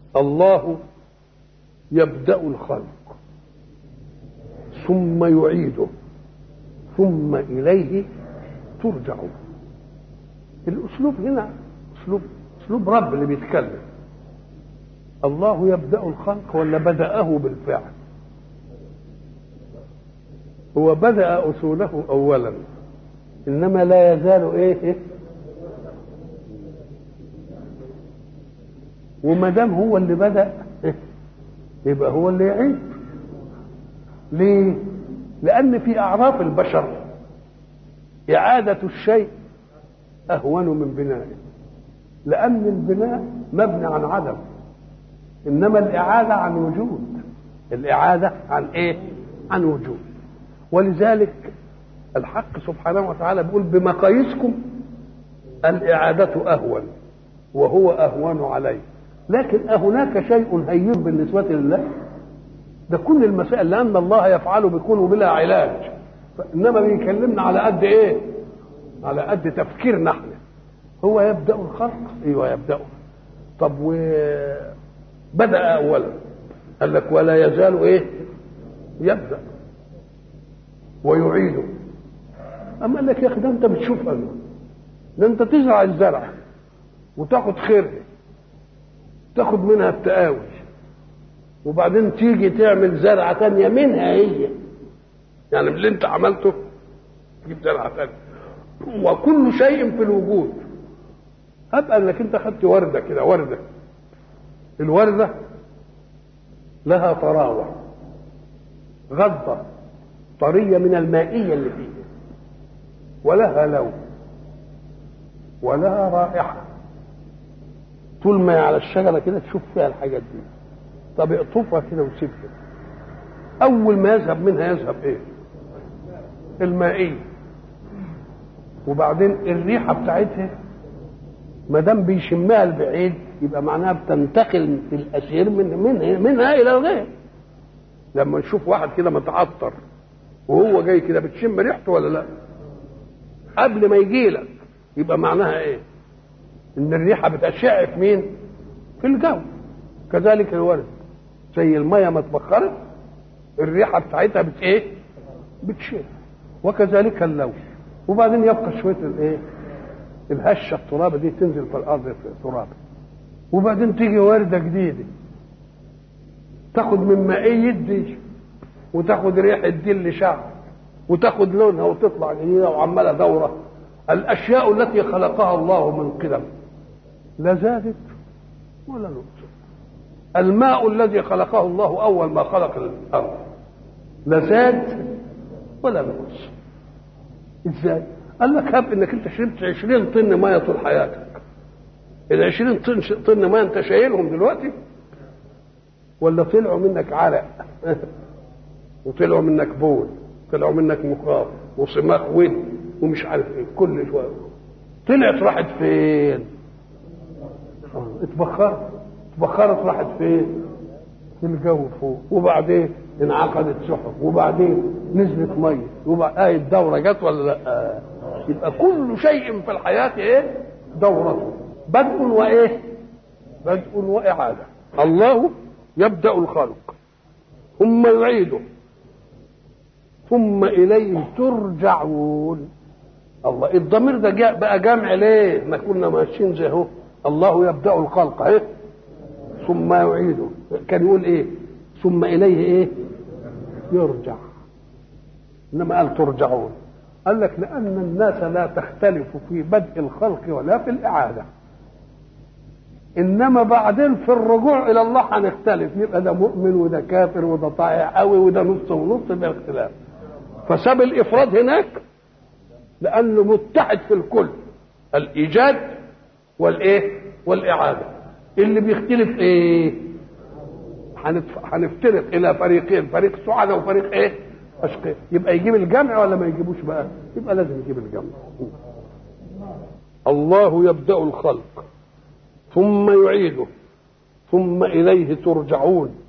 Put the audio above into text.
الله يبدأ الخلق ثم يعيده ثم إليه ترجعون الأسلوب هنا أسلوب أسلوب رب اللي بيتكلم الله يبدأ الخلق ولا بدأه بالفعل هو بدأ أصوله أولا إنما لا يزال إيه وما دام هو اللي بدأ يبقى هو اللي يعيد ليه؟ لأن في أعراف البشر إعادة الشيء أهون من بنائه لأن البناء مبني عن عدم إنما الإعادة عن وجود الإعادة عن إيه؟ عن وجود ولذلك الحق سبحانه وتعالى بيقول بمقاييسكم الإعادة أهون وهو أهون عليه لكن أهناك شيء هين بالنسبة لله ده كل المسائل لأن الله يفعل بكون بلا علاج إنما بيكلمنا على قد إيه على قد تفكيرنا احنا هو يبدأ الخلق ايوه يبدأ طب وبدأ أولا قال لك ولا يزال ايه يبدأ ويعيده أما قال لك يا أخي ده أنت بتشوف أنا ده أنت تزرع الزرع وتاخد خير تاخد منها التقاوي وبعدين تيجي تعمل زرعة تانية منها هي يعني من اللي انت عملته تجيب زرعة تانية وكل شيء في الوجود هبقى انك انت خدت وردة كده وردة الوردة لها طراوة غضة طرية من المائية اللي فيها ولها لون ولها رائحة طول ما هي على الشجرة كده تشوف فيها الحاجات دي طب اقطفها كده وسيبها أول ما يذهب منها يذهب إيه؟ المائية وبعدين الريحة بتاعتها ما دام بيشمها البعيد يبقى معناها بتنتقل في الأسير من منها, منها إلى الغير لما نشوف واحد كده متعطر وهو جاي كده بتشم ريحته ولا لا؟ قبل ما يجي لك يبقى معناها ايه؟ ان الريحه بتشع في مين؟ في الجو كذلك الورد زي الميه ما اتبخرت الريحه بتاعتها بت ايه؟ بتشع وكذلك اللون وبعدين يبقى شويه الايه؟ الهشه الترابه دي تنزل في الارض في التراب وبعدين تيجي ورده جديده تاخد من مائيه دي وتاخد ريحه دي اللي شعر وتاخد لونها وتطلع جديده وعماله دوره الاشياء التي خلقها الله من قدم لا زادت ولا نقصت الماء الذي خلقه الله اول ما خلق الارض لا زاد ولا نقص ازاي قال لك هب انك انت شربت 20 طن ميه طول حياتك ال 20 طن طن ميه انت شايلهم دلوقتي ولا طلعوا منك عرق وطلعوا منك بول طلعوا منك مخاط وصماخ ود ومش عارف ايه كل شويه طلعت راحت فين؟ اتبخرت اتبخرت راحت فين؟ في الجو فوق وبعدين انعقدت سحب وبعدين نزلت ميه وبعد آه الدوره جت ولا لا؟ يبقى كل شيء في الحياه ايه؟ دورته بدء وايه؟ بدء واعاده الله يبدا الخلق ثم يعيده ثم اليه ترجعون الله الضمير ده جاء بقى جمع ليه ما كنا ماشيين زي اهو الله يبدا الخلق اهي ثم يعيده كان يقول ايه ثم اليه ايه يرجع انما قال ترجعون قال لك لان الناس لا تختلف في بدء الخلق ولا في الاعاده انما بعدين في الرجوع الى الله هنختلف يبقى ده مؤمن وده كافر وده طائع قوي وده نص ونص يبقى اختلاف فساب الافراد هناك لانه متحد في الكل الايجاد والايه والاعاده اللي بيختلف ايه هنفترق الى فريقين فريق سعداء وفريق ايه اشقياء يبقى يجيب الجمع ولا ما يجيبوش بقى يبقى لازم يجيب الجمع الله يبدا الخلق ثم يعيده ثم اليه ترجعون